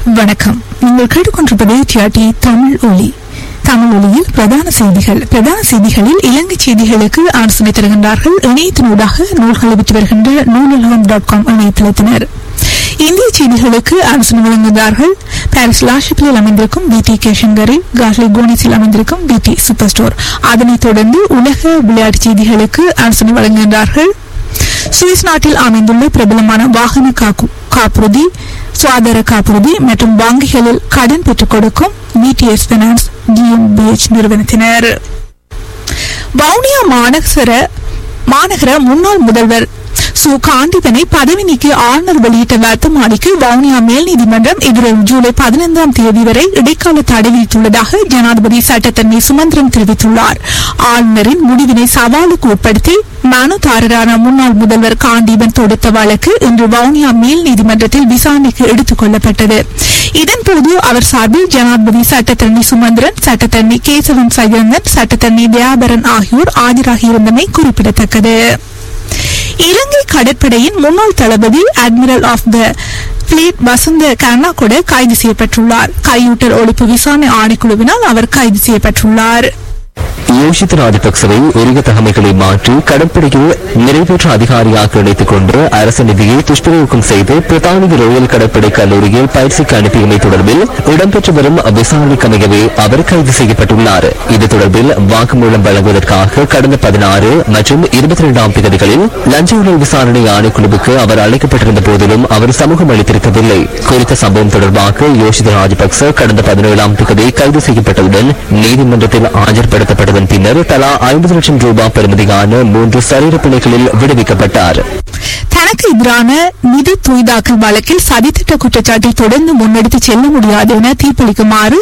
வணக்கம் நீங்கள் கேட்டுக்கொண்டிருப்பது டிஆர்டி தமிழ் ஒலி தமிழ் ஒலியில் பிரதான செய்திகள் பிரதான செய்திகளில் இலங்கை செய்திகளுக்கு ஆலோசனை தருகின்றார்கள் இணையத்தினூடாக நூல்களை விற்று வருகின்ற நூலகம் டாட் காம் இணையதளத்தினர் இந்திய செய்திகளுக்கு ஆலோசனை வழங்குகிறார்கள் பாரிஸ் லாஷிப்பில் அமைந்திருக்கும் பிடி கேஷங்கரில் கார்லி கோனிஸில் அமைந்திருக்கும் பிடி சூப்பர் ஸ்டோர் அதனைத் தொடர்ந்து உலக விளையாட்டு செய்திகளுக்கு ஆலோசனை வழங்குகின்றார்கள் சுவிஸ் நாட்டில் அமைந்துள்ள பிரபலமான வாகன காக்கு- காப்புறுதி சுகாதார காப்புறுதி மற்றும் வங்கிகளில் கடன் பெற்றுக் கொடுக்கும் பிடிஎஸ் பினான்ஸ் டிஎம்பிஎச் நிறுவனத்தினர் வவுனியா மாநகர மாநகர முன்னாள் முதல்வர் சு காந்திதனை பதவி நீக்கி ஆளுநர் வெளியிட்ட வர்த்தமானிக்கு வவுனியா மேல் நீதிமன்றம் எதிர்வரும் ஜூலை பதினைந்தாம் தேதி வரை இடைக்கால தடை விதித்துள்ளதாக ஜனாதிபதி சட்டத்தன்மை சுமந்திரன் தெரிவித்துள்ளார் ஆளுநரின் முடிவினை சவாலுக்கு உட்படுத்தி மனுதாரரான முன்னாள் முதல்வர் காண்டீபன் தொடுத்த வழக்கு இன்று வவுனியா மேல் நீதிமன்றத்தில் விசாரணைக்கு எடுத்துக் கொள்ளப்பட்டது இதன்போது அவர் சார்பில் ஜனாதிபதி சட்டத்தரணி சுமந்திரன் சட்டத்தரணி கேசவன் சையந்தன் சட்டத்தரணி தயாபரன் ஆகியோர் ஆஜராகியிருந்தமை குறிப்பிடத்தக்கது இலங்கை கடற்படையின் முன்னாள் தளபதி admiral of the fleet Wasantha Karannagoda கைது செய்யப்பட்டுள்ளார் கையூட்டல் ஒழிப்பு விசாரணை ஆணைக்குழுவினால் அவர் கைது செய்யப்பட்டுள்ளார் யோஷித் ராஜபக்சவை உரிய தகமைகளை மாற்றி கடற்படையில் நிறைவேற்ற அதிகாரியாக இணைத்துக் கொண்டு அரசு நிதியை துஷ்பிரயோகம் செய்து பிரதானிய ரோயல் கடற்படை கல்லூரியில் பயிற்சிக்கு அனுப்பியமை தொடர்பில் இடம்பெற்று வரும் விசாரணைக்கு அமையவே அவர் கைது செய்யப்பட்டுள்ளார் இது தொடர்பில் வாக்குமூலம் வழங்குவதற்காக கடந்த பதினாறு மற்றும் இருபத்தி இரண்டாம் தேதிகளில் லஞ்ச ஊழல் விசாரணை ஆணைக்குழுவுக்கு அவர் அழைக்கப்பட்டிருந்த போதிலும் அவர் சமூகம் அளித்திருக்கவில்லை குறித்த சம்பவம் தொடர்பாக யோஷித் ராஜபக்ச கடந்த பதினேழாம் தேதி கைது செய்யப்பட்டவுடன் நீதிமன்றத்தில் ஆஜர்படுத்தப்பட்டதன் பின்னர் தலா ஐம்பது லட்சம் ரூபாய் பெறுமதியான மூன்று சரீர பிணைகளில் விடுவிக்கப்பட்டார் தனக்கு எதிரான நிதி தூய்தாக்கல் வழக்கில் சதித்திட்ட குற்றச்சாட்டை தொடர்ந்து முன்னெடுத்து செல்ல முடியாது என தீர்ப்பளிக்குமாறு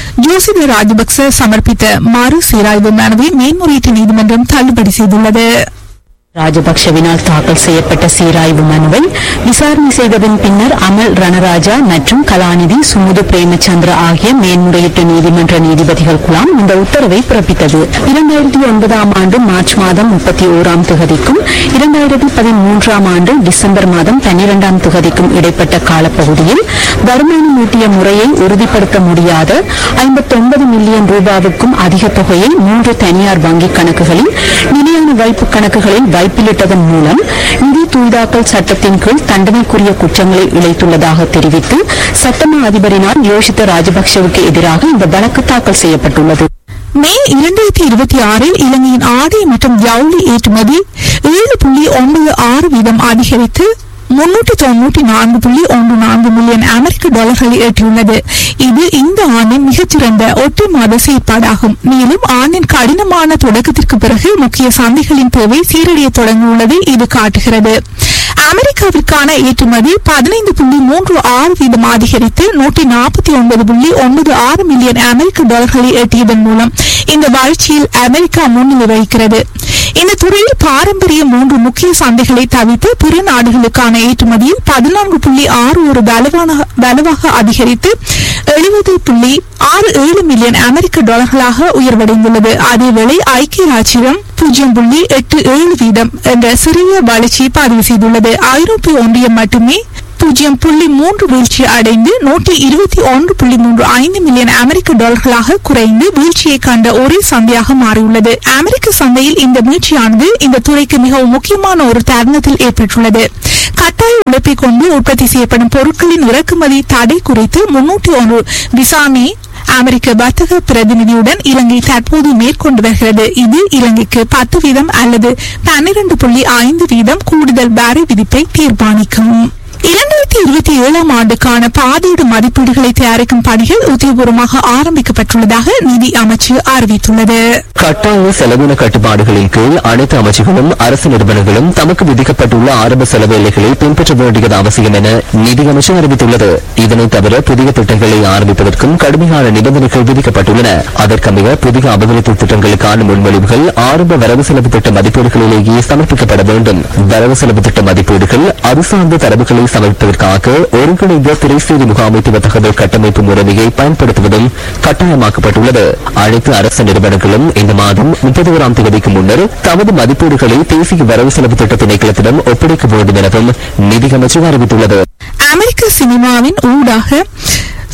ஜோசித ராஜபக்ச சமர்ப்பித்த மறு சீராய்வு மனுவை மேன்முறையீட்டு நீதிமன்றம் தள்ளுபடி செய்துள்ளது ராஜபக்ஷவினால் தாக்கல் செய்யப்பட்ட சீராய்வு மனுவை விசாரணை செய்ததன் பின்னர் அமல் ரணராஜா மற்றும் கலாநிதி சுமுது பிரேமச்சந்திர ஆகிய மேன்முறையீட்டு நீதிமன்ற நீதிபதிகள் குழாம் இந்த உத்தரவை பிறப்பித்தது இரண்டாயிரத்தி ஒன்பதாம் ஆண்டு மார்ச் மாதம் முப்பத்தி ஓராம் திகதிக்கும் இரண்டாயிரத்தி பதிமூன்றாம் ஆண்டு டிசம்பர் மாதம் பன்னிரெண்டாம் திகதிக்கும் இடைப்பட்ட காலப்பகுதியில் வருமானம் ஈட்டிய முறையை உறுதிப்படுத்த முடியாத ஐம்பத்தொன்பது மில்லியன் ரூபாவுக்கும் அதிக தொகையை மூன்று தனியார் வங்கிக் கணக்குகளில் நிலையான வைப்பு கணக்குகளில் வைப்பிலிட்டதன் மூலம் நிதி தூய்தாக்கல் சட்டத்தின் கீழ் தண்டனைக்குரிய குற்றங்களை இழைத்துள்ளதாக தெரிவித்து சட்டமா அதிபரினால் யோசித்த ராஜபக்சவுக்கு எதிராக இந்த வழக்கு தாக்கல் செய்யப்பட்டுள்ளது மே இரண்டாயிரத்தி இருபத்தி ஆறில் இலங்கையின் ஆடை மற்றும் ஜவுளி ஏற்றுமதி ஏழு புள்ளி ஒன்பது ஆறு வீதம் அதிகரித்து முன்னூற்றி தொன்னூற்றி நான்கு புள்ளி ஒன்று நான்கு மில்லியன் அமெரிக்க டாலர்களை எட்டியுள்ளது இது இந்த ஆண்டின் மிகச்சிறந்த ஒற்றை மாத செயற்பாடாகும் மேலும் ஆண்டின் கடினமான தொடக்கத்திற்கு பிறகு முக்கிய சந்தைகளின் தேவை சீரடைய தொடங்கியுள்ளதை இது காட்டுகிறது அமெரிக்காவிற்கான ஏற்றுமதி பதினைந்து புள்ளி மூன்று ஆறு வீதம் அதிகரித்து நூற்றி நாற்பத்தி ஒன்பது புள்ளி ஒன்பது ஆறு மில்லியன் அமெரிக்க டாலர்களை எட்டியதன் மூலம் இந்த வளர்ச்சியில் அமெரிக்கா முன்னிலை வகிக்கிறது இந்த துறையில் பாரம்பரிய மூன்று முக்கிய சந்தைகளை தவிர்த்து பிற நாடுகளுக்கான ஏற்றுமதியில் பதினான்கு புள்ளி ஆறு ஒரு வலுவான வலுவாக அதிகரித்து எழுபது புள்ளி ஆறு ஏழு மில்லியன் அமெரிக்க டாலர்களாக உயர்வடைந்துள்ளது அதேவேளை ஐக்கிய ராச்சியம் பூஜ்ஜியம் புள்ளி எட்டு ஏழு வீதம் என்ற சிறிய வளர்ச்சியை பதிவு செய்துள்ளது ஐரோப்பிய ஒன்றியம் மட்டுமே பூஜ்ஜியம் புள்ளி மூன்று வீழ்ச்சி அடைந்து நூற்றி இருபத்தி ஒன்று புள்ளி மூன்று ஐந்து மில்லியன் அமெரிக்க டாலர்களாக குறைந்து வீழ்ச்சியை கண்ட ஒரே சந்தையாக மாறியுள்ளது அமெரிக்க சந்தையில் இந்த வீழ்ச்சியானது இந்த துறைக்கு மிகவும் முக்கியமான ஒரு தருணத்தில் ஏற்பட்டுள்ளது கட்டாய உழைப்பை கொண்டு உற்பத்தி செய்யப்படும் பொருட்களின் இறக்குமதி தடை குறித்து முன்னூற்றி ஒன்று விசாரணை அமெரிக்க வர்த்தக பிரதிநிதியுடன் இலங்கை தற்போது மேற்கொண்டு வருகிறது இது இலங்கைக்கு பத்து வீதம் அல்லது பன்னிரண்டு புள்ளி ஐந்து வீதம் கூடுதல் வரி விதிப்பை தீர்மானிக்கும் இரண்டாயிரத்தி இருபத்தி ஏழாம் ஆண்டுக்கான பாதீடு மதிப்பீடுகளை தயாரிக்கும் பணிகள் உத்தியபூர்வமாக ஆரம்பிக்கப்பட்டுள்ளதாக நிதி அமைச்சு அறிவித்துள்ளது கட்டாய செலவின கட்டுப்பாடுகளின் கீழ் அனைத்து அமைச்சுகளும் அரசு நிறுவனங்களும் தமக்கு விதிக்கப்பட்டுள்ள ஆரம்ப செலவு எல்லைகளை பின்பற்ற வேண்டியது அவசியம் என நிதி அமைச்சு அறிவித்துள்ளது இதனைத் தவிர புதிய திட்டங்களை ஆரம்பிப்பதற்கும் கடுமையான நிபந்தனைகள் விதிக்கப்பட்டுள்ளன அதற்கமைய புதிய அபிவிருத்தி திட்டங்களுக்கான முன்மொழிவுகள் ஆரம்ப வரவு செலவு திட்ட மதிப்பீடுகளிலேயே சமர்ப்பிக்கப்பட வேண்டும் வரவு செலவு திட்ட மதிப்பீடுகள் அது சார்ந்த தரவுகளை சமர்ப்பிப்பதற்காக ஒருங்கிணைந்த திரைசேரி முகாமைத்துவ தகவல் கட்டமைப்பு முறைமையை பயன்படுத்துவதும் கட்டாயமாக்கப்பட்டுள்ளது அனைத்து அரசு நிறுவனங்களும் இந்த மாதம் முப்பத்தி ஓராம் தேதிக்கு முன்னர் தமது மதிப்பீடுகளை தேசிய வரவு செலவு திட்ட திணைக்களத்திடம் ஒப்படைக்க வேண்டும் எனவும் நிதியமைச்சர் அறிவித்துள்ளது அமெரிக்க சினிமாவின் ஊடாக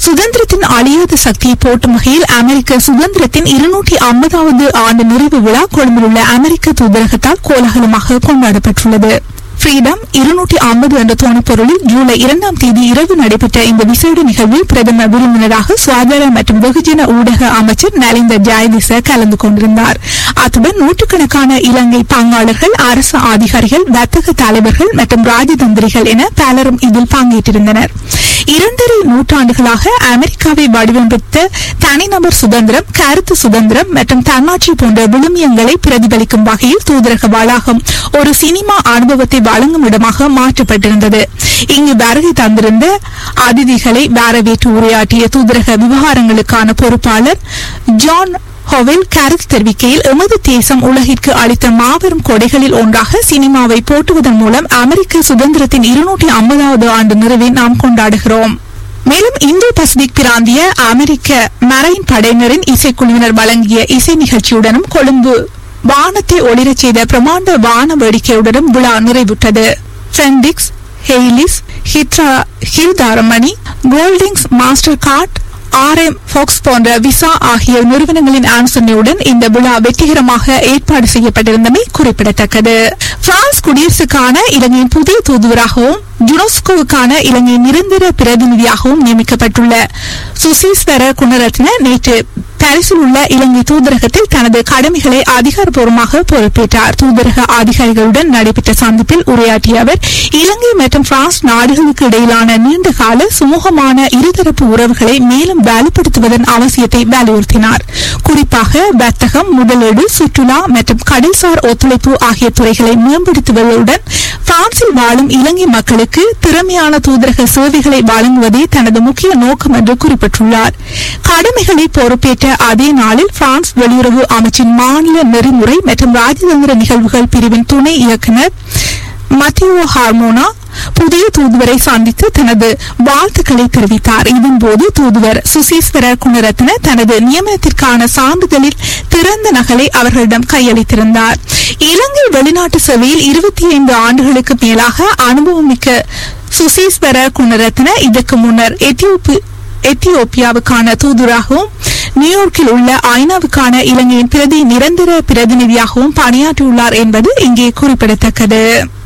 சுதந்திரத்தின் அழியாத சக்தியை போட்டும் வகையில் அமெரிக்க சுதந்திரத்தின் இருநூற்றி ஐம்பதாவது ஆண்டு நிறைவு விழா கொழும்பில் உள்ள அமெரிக்க தூதரகத்தால் கோலாகலமாக கொண்டாடப்பட்டுள்ளது ஃப்ரீடம் இருநூற்றி ஐம்பது என்ற துணைப்பொருளில் ஜூலை இரண்டாம் தேதி இரவு நடைபெற்ற இந்த விசேட நிகழ்வில் பிரதம விருந்தினராக சுகாதார மற்றும் வெகுஜன ஊடக அமைச்சர் நலிந்த ஜாயதிச கலந்து கொண்டிருந்தார் அத்துடன் நூற்றுக்கணக்கான இலங்கை பங்காளர்கள் அரசு அதிகாரிகள் வர்த்தக தலைவர்கள் மற்றும் ராஜதந்திரிகள் என பலரும் இதில் பங்கேற்றிருந்தனர் இரண்டரை நூற்றாண்டுகளாக அமெரிக்காவை வடிவமைத்த தனிநபர் சுதந்திரம் கருத்து சுதந்திரம் மற்றும் தன்னாட்சி போன்ற விழுமியங்களை பிரதிபலிக்கும் வகையில் தூதரக வளாகம் ஒரு சினிமா அனுபவத்தை வழங்கும் இடமாக மாற்றப்பட்டிருந்தது இங்கு வருகை தந்திருந்த அதிதிகளை வரவேற்று உரையாற்றிய தூதரக விவகாரங்களுக்கான பொறுப்பாளர் ஜான் ஹோவெல் கருத்து தெரிவிக்கையில் எமது தேசம் உலகிற்கு அளித்த மாபெரும் கொடைகளில் ஒன்றாக சினிமாவை போட்டுவதன் மூலம் அமெரிக்க சுதந்திரத்தின் இருநூற்றி ஐம்பதாவது ஆண்டு நிறைவை நாம் கொண்டாடுகிறோம் மேலும் இந்தோ பசிபிக் பிராந்திய அமெரிக்க மரைன் படையினரின் இசைக்குழுவினர் வழங்கிய இசை நிகழ்ச்சியுடனும் கொழும்பு வானத்தை ஒளிரச் செய்த பிரமாண்ட வான வேடிக்கையுடனும் விழா நிறைவுற்றது ஃபெண்டிக்ஸ் ஹெய்லிஸ் ஹிட்ரா Hirdaramani holdings Mastercard R M ஃபாக்ஸ் போன்ற விசா ஆகிய நிறுவனங்களின் ஆலோசனையுடன் இந்த விழா வெற்றிகரமாக ஏற்பாடு செய்யப்பட்டிருந்தமை குறிப்பிடத்தக்கது பிரான்ஸ் குடியரசுக்கான இலங்கையின் புதிய தூதுவராகவும் யுனெஸ்கோவுக்கான இலங்கையின் நிரந்தர பிரதிநிதியாகவும் நியமிக்கப்பட்டுள்ள சுசீஸ்வர குணரத்ன நேற்று பாரிஸில் உள்ள இலங்கை தூதரகத்தில் தனது கடமைகளை அதிகாரப்பூர்வமாக பொறுப்பேற்றார் தூதரக அதிகாரிகளுடன் நடைபெற்ற சந்திப்பில் உரையாற்றிய அவர் இலங்கை மற்றும் பிரான்ஸ் நாடுகளுக்கு இடையிலான நீண்டகால சுமூகமான இருதரப்பு உறவுகளை மேலும் வலுப்படுத்துவதன் அவசியத்தை வலியுறுத்தினார் குறிப்பாக வர்த்தகம் முதலீடு சுற்றுலா மற்றும் கடல்சார் ஒத்துழைப்பு ஆகிய துறைகளை மேம்படுத்துவதுடன் பிரான்சில் வாழும் இலங்கை மக்களுக்கு திறமையான தூதரக சேவைகளை வழங்குவதே தனது முக்கிய நோக்கம் என்று குறிப்பிட்டுள்ளார் கடமைகளை பொறுப்பேற்ற அதே நாளில் பிரான்ஸ் வெளியுறவு அமைச்சின் மாநில நெறிமுறை மற்றும் ராஜதந்திர நிகழ்வுகள் பிரிவின் துணை இயக்குநர் மத்தியோ ஹார்மோனா புதிய தூதுவரை சந்தித்து தனது வாழ்த்துக்களை தெரிவித்தார் இதன்போது தூதுவர் சுசீஸ்வர குணரத்ன தனது நியமனத்திற்கான சான்றிதழில் திறந்த நகலை அவர்களிடம் கையளித்திருந்தார் இலங்கை வெளிநாட்டு சேவையில் இருபத்தி ஐந்து ஆண்டுகளுக்கு மேலாக அனுபவமிக்க சுசீஸ்வர குணரத்ன இதற்கு முன்னர் எத்தியோப்பி எத்தியோப்பியாவுக்கான தூதுவராகவும் நியூயார்க்கில் உள்ள ஐநாவுக்கான இலங்கையின் பிரதி நிரந்தர பிரதிநிதியாகவும் பணியாற்றியுள்ளார் என்பது இங்கே குறிப்பிடத்தக்கது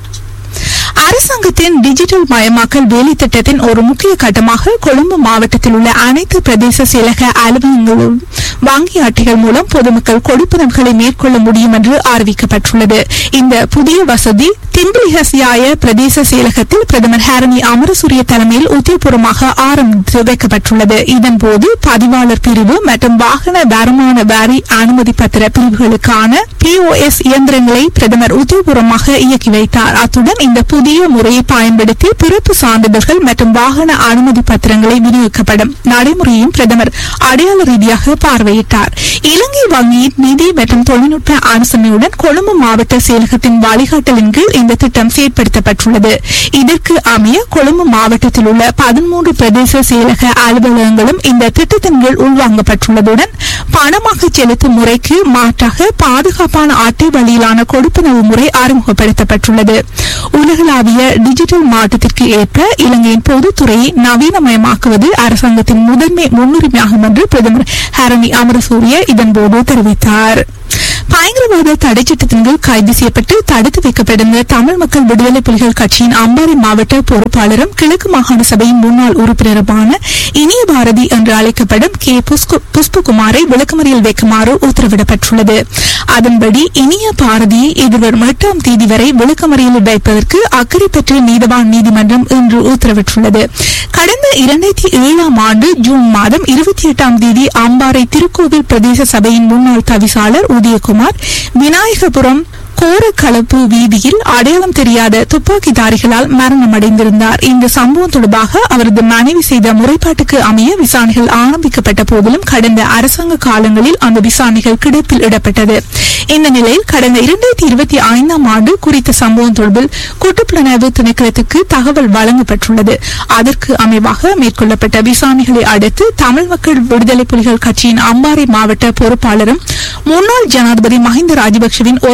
அரசாங்கத்தின் டிஜிட்டல் மயமாக்கல் வேலை திட்டத்தின் ஒரு முக்கிய கட்டமாக கொழும்பு மாவட்டத்தில் உள்ள அனைத்து பிரதேச செயலக அலுவலகங்களும் வங்கி அட்டைகள் மூலம் பொதுமக்கள் கொடுப்பனவுகளை மேற்கொள்ள முடியும் என்று அறிவிக்கப்பட்டுள்ளது இந்த புதிய வசதி திம்பிலிஹசியாய பிரதேச செயலகத்தில் பிரதமர் ஹாரணி அமரசூரிய தலைமையில் உத்தியபூர்வமாக ஆரம்பித்து வைக்கப்பட்டுள்ளது இதன்போது பதிவாளர் பிரிவு மற்றும் வாகன வருமான வரி அனுமதி பத்திர பிரிவுகளுக்கான பிஓஎஸ் இயந்திரங்களை பிரதமர் உத்தியபூர்வமாக இயக்கி வைத்தார் அத்துடன் இந்த புதிய முறையை பயன்படுத்தி பிறப்பு சான்றிதழ்கள் மற்றும் வாகன அனுமதி பத்திரங்களை விநியோகிக்கப்படும் நடைமுறையும் பிரதமர் அடையாள ரீதியாக பார்வையிட்டார் இலங்கை வங்கியின் நிதி மற்றும் தொழில்நுட்ப ஆலோசனையுடன் கொழும்பு மாவட்ட செயலகத்தின் வழிகாட்டலின் கீழ் இந்த திட்டம் செயற்படுத்தப்பட்டுள்ளது இதற்கு அமைய கொழும்பு மாவட்டத்தில் உள்ள பதிமூன்று பிரதேச செயலக அலுவலகங்களும் இந்த திட்டத்தின் கீழ் உள்வாங்கப்பட்டுள்ளதுடன் பணமாக செலுத்தும் முறைக்கு மாற்றாக பாதுகாப்பான அட்டை வழியிலான கொடுப்பனவு முறை அறிமுகப்படுத்தப்பட்டுள்ளது உலகளாவிய டிஜிட்டல் மாற்றத்திற்கு ஏற்ப இலங்கையின் பொதுத்துறையை நவீனமயமாக்குவது அரசாங்கத்தின் முதன்மை முன்னுரிமையாகும் என்று பிரதமர் ஹரணி அமரசூரிய இதன்போது தெரிவித்தார் பயங்கரவாத தடை சட்டத்தின் கீழ் கைது செய்யப்பட்டு தடுத்து வைக்கப்பட்டிருந்த தமிழ் மக்கள் விடுதலை புலிகள் கட்சியின் அம்பாறை மாவட்ட பொறுப்பாளரும் கிழக்கு மாகாண சபையின் முன்னாள் உறுப்பினருமான இனிய பாரதி என்று அழைக்கப்படும் கே புஷ்கு- புஷ்பகுமாரை விளக்கமறியல் வைக்குமாறு உத்தரவிடப்பட்டுள்ளது அதன்படி இனிய பாரதியை எதிர்வரும் எட்டாம் தேதி வரை விளக்கமறியலில் வைப்பதற்கு அக்கறைப்பற்று நீதவான் நீதிமன்றம் இன்று உத்தரவிட்டுள்ளது கடந்த இரண்டாயிரத்தி ஏழாம் ஆண்டு ஜூன் மாதம் இருபத்தி எட்டாம் தேதி அம்பாறை திருக்கோவில் பிரதேச சபையின் முன்னாள் தவிசாளர் உதயகுமார் விநாயகபுரம் கோரக்களப்பு வீதியில் அடையாளம் தெரியாத துப்பாக்கிதாரிகளால் மரணமடைந்திருந்தார் இந்த சம்பவம் தொடர்பாக அவரது மனைவி செய்த முறைப்பாட்டுக்கு அமைய விசாரணைகள் ஆரம்பிக்கப்பட்ட போதிலும் கடந்த அரசாங்க காலங்களில் அந்த விசாரணைகள் கிடப்பில் இடப்பட்டது இந்த நிலையில் கடந்த இரண்டாயிரத்தி இருபத்தி ஐந்தாம் ஆண்டு குறித்த சம்பவம் தொடர்பில் குற்றப்புலனாய்வு திணைக்களத்துக்கு தகவல் வழங்கப்பட்டுள்ளது அதற்கு அமைவாக மேற்கொள்ளப்பட்ட விசாரணைகளை அடுத்து தமிழ் மக்கள் விடுதலை புலிகள் கட்சியின் அம்பாறை மாவட்ட பொறுப்பாளரும் முன்னாள் ஜனாதிபதி மஹிந்த ராஜபக்சவின் ஒருங்கிணைப்பாளர்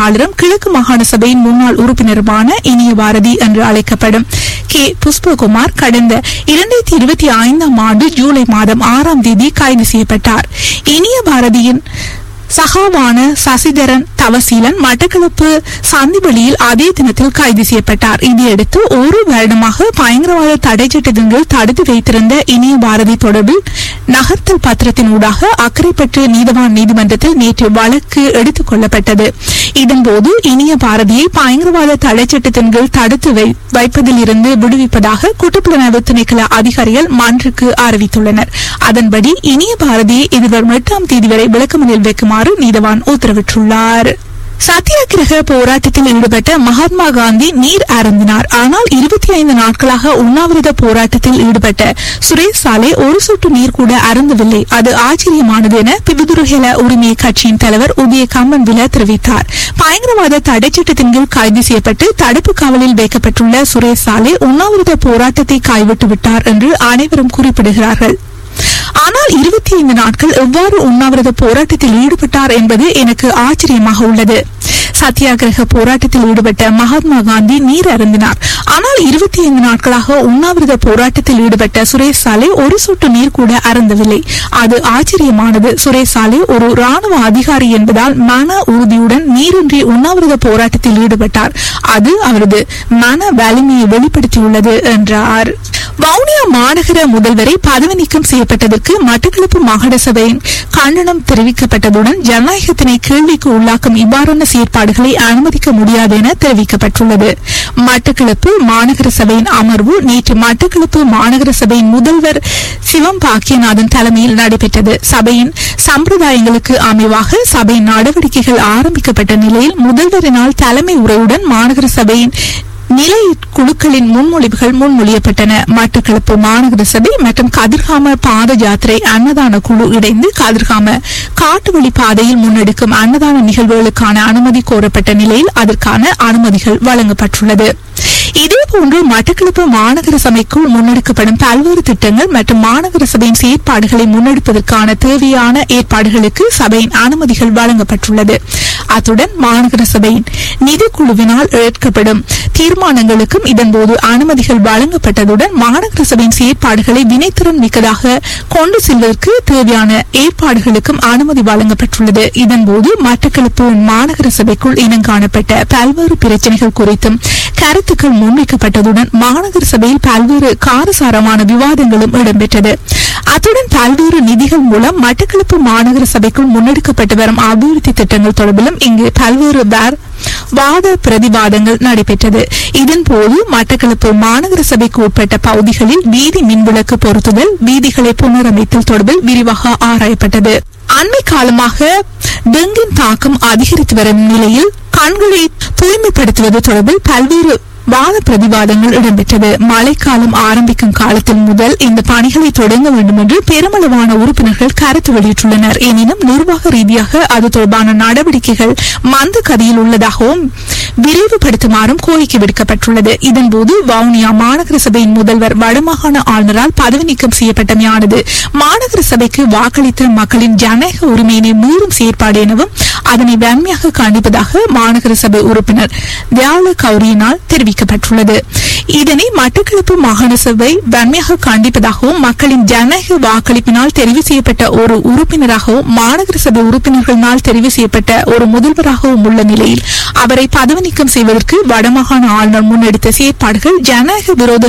செயலாளரும் கிழக்கு மாகாண சபையின் முன்னாள் உறுப்பினருமான இனிய பாரதி என்று அழைக்கப்படும் கே புஷ்பகுமார் கடந்த இரண்டாயிரத்தி இருபத்தி ஐந்தாம் ஆண்டு ஜூலை மாதம் ஆறாம் தேதி கைது செய்யப்பட்டார் இனிய பாரதியின் சகாவான சசிதரன் தவசீலன் மட்டக்களப்பு சந்திவெளியில் அதே தினத்தில் கைது செய்யப்பட்டார் இதையடுத்து ஒரு வருடமாக பயங்கரவாத தடை சட்டத்தின் கீழ் தடுத்து வைத்திருந்த இனிய பாரதி தொடர்பில் நகர்த்தல் பத்திரத்தின் ஊடாக அக்கரைப்பற்று நீதவான் நீதிமன்றத்தில் நேற்று வழக்கு எடுத்துக் கொள்ளப்பட்டது இதன்போது இனிய பாரதியை பயங்கரவாத தடை சட்டத்தின் கீழ் தடுத்து வை- வைப்பதில் இருந்து விடுவிப்பதாக குற்றப்புலனாய்வு திணைக்கள அதிகாரிகள் மன்றுக்கு அறிவித்துள்ளனர் அதன்படி இனிய பாரதியை எதிர்வரும் எட்டாம் தேதி வரை விளக்கமறியல் வைக்குமாறு நீதவான் உத்தரவிட்டுள்ளார் சத்தியாகிரக போராட்டத்தில் ஈடுபட்ட மகாத்மா காந்தி நீர் அருந்தினார் ஆனால் இருபத்தி ஐந்து நாட்களாக உண்ணாவிரத போராட்டத்தில் ஈடுபட்ட சுரேஷ் சாலை ஒரு சொட்டு நீர் கூட அருந்தவில்லை அது ஆச்சரியமானது என பிபிதுருஹெல உரிமை கட்சியின் தலைவர் உதய கம்மன் வில தெரிவித்தார் பயங்கரவாத தடை சட்டத்தின் கீழ் கைது செய்யப்பட்டு தடுப்பு காவலில் வைக்கப்பட்டுள்ள சுரேஷ் சாலை உண்ணாவிரத போராட்டத்தை கைவிட்டு விட்டார் என்று அனைவரும் குறிப்பிடுகிறார்கள் ஆனால் இருபத்தி ஐந்து நாட்கள் எவ்வாறு உண்ணாவிரத போராட்டத்தில் ஈடுபட்டார் என்பது எனக்கு ஆச்சரியமாக உள்ளது சத்தியாகிரக போராட்டத்தில் ஈடுபட்ட மகாத்மா காந்தி நீர் அருந்தினார் ஆனால் இருபத்தி ஐந்து நாட்களாக உண்ணாவிரத போராட்டத்தில் ஈடுபட்ட சுரேஷ் சாலை ஒரு சொட்டு நீர் கூட அருந்தவில்லை அது ஆச்சரியமானது சுரேஷ் சாலை ஒரு ராணுவ அதிகாரி என்பதால் மன உறுதியுடன் நீரின்றி உண்ணாவிரத போராட்டத்தில் ஈடுபட்டார் அது அவரது மன வலிமையை வெளிப்படுத்தியுள்ளது என்றார் வவுனியா மாநகர முதல்வரை பதவி நீக்கம் செய்யப்பட்டதற்கு மட்டக்களப்பு மாகாண சபையின் கண்டனம் தெரிவிக்கப்பட்டதுடன் ஜனநாயகத்தினை கேள்விக்கு உள்ளாக்கும் இவ்வாறான செயற்பாடுகளை அனுமதிக்க முடியாது என தெரிவிக்கப்பட்டுள்ளது மட்டக்களப்பு மாநகர சபையின் அமர்வு நேற்று மட்டக்களப்பு மாநகர சபையின் முதல்வர் சிவம் பாக்கியநாதன் தலைமையில் நடைபெற்றது சபையின் சம்பிரதாயங்களுக்கு அமைவாக சபையின் நடவடிக்கைகள் ஆரம்பிக்கப்பட்ட நிலையில் முதல்வரினால் தலைமை உரையுடன் மாநகர சபையின் நிலை குழுக்களின் முன்மொழிவுகள் முன்மொழியப்பட்டன மட்டக்களப்பு மாநகர சபை மற்றும் கதிர்காம பாத யாத்திரை அன்னதான குழு இணைந்து கதிர்காம காட்டுவழி பாதையில் முன்னெடுக்கும் அன்னதான நிகழ்வுகளுக்கான அனுமதி கோரப்பட்ட நிலையில் அதற்கான அனுமதிகள் வழங்கப்பட்டுள்ளது இதேபோன்று மட்டக்களப்பு மாநகர சபைக்குள் முன்னெடுக்கப்படும் பல்வேறு திட்டங்கள் மற்றும் மாநகர சபையின் செயற்பாடுகளை முன்னெடுப்பதற்கான தேவையான ஏற்பாடுகளுக்கு சபையின் அனுமதிகள் வழங்கப்பட்டுள்ளது அத்துடன் மாநகர சபையின் நிதிக்குழுவினால் எடுக்கப்படும் தீர்மானங்களுக்கும் இதன்போது அனுமதிகள் வழங்கப்பட்டதுடன் மாநகர சபையின் செயற்பாடுகளை வினைத்திறன் மிக்கதாக கொண்டு செல்வதற்கு தேவையான ஏற்பாடுகளுக்கும் அனுமதி வழங்கப்பட்டுள்ளது இதன்போது மட்டக்களப்பு மாநகர சபைக்குள் இனங்காணப்பட்ட பல்வேறு பிரச்சனைகள் குறித்தும் கருத்துக்கள் முன்வைக்கப்பட்டதுடன் மாநகர சபையில் பல்வேறு காரசாரமான விவாதங்களும் இடம்பெற்றது அத்துடன் பல்வேறு நிதிகள் மூலம் மட்டக்களப்பு மாநகர சபைக்குள் முன்னெடுக்கப்பட்டு வரும் அபிவிருத்தி திட்டங்கள் தொடர்பிலும் இங்கு பல்வேறு வார்- வாத பிரதிவாதங்கள் நடைபெற்றது இதன்போது மட்டக்களப்பு மாநகர சபைக்கு உட்பட்ட பகுதிகளில் வீதி மின்விளக்கு பொருத்துதல் வீதிகளை புனரமைத்தல் தொடர்பில் விரிவாக ஆராயப்பட்டது அண்மை காலமாக டெங்கின் தாக்கம் அதிகரித்து வரும் நிலையில் கண்களை தூய்மைப்படுத்துவது தொடர்பில் பல்வேறு வாத பிரதிவாதங்கள் இடம்பெற்றது மழைக்காலம் ஆரம்பிக்கும் காலத்தில் முதல் இந்த பணிகளை தொடங்க வேண்டும் என்று பெருமளவான உறுப்பினர்கள் கருத்து வெளியிட்டுள்ளனர் எனினும் நிர்வாக ரீதியாக அது தொடர்பான நடவடிக்கைகள் மந்த கதியில் உள்ளதாகவும் விரைவுபடுத்துமாறும் கோரிக்கை விடுக்கப்பட்டுள்ளது இதன்போது வவுனியா மாநகர சபையின் முதல்வர் வடமாகாண ஆளுநரால் பதவி நீக்கம் செய்யப்பட்டமையானது மாநகர சபைக்கு வாக்களித்த மக்களின் ஜனநாயக உரிமையினை மீறும் செயற்பாடு எனவும் அதனை வன்மையாக கண்டிப்பதாக மாநகர சபை உறுப்பினர் தியால கௌரியினால் தெரிவிக்கப்பட்டுள்ளது இதனை மட்டக்களப்பு மாகாண சபை வன்மையாக கண்டிப்பதாகவும் மக்களின் ஜனநாயக வாக்களிப்பினால் தெரிவு செய்யப்பட்ட ஒரு உறுப்பினராகவும் மாநகர சபை உறுப்பினர்களினால் தெரிவு செய்யப்பட்ட ஒரு முதல்வராகவும் உள்ள நிலையில் அவரை பதவி நீக்கம் செய்வதற்கு வடமாகாண ஆளுநர் முன்னெடுத்த செயற்பாடுகள் ஜனநாயக விரோத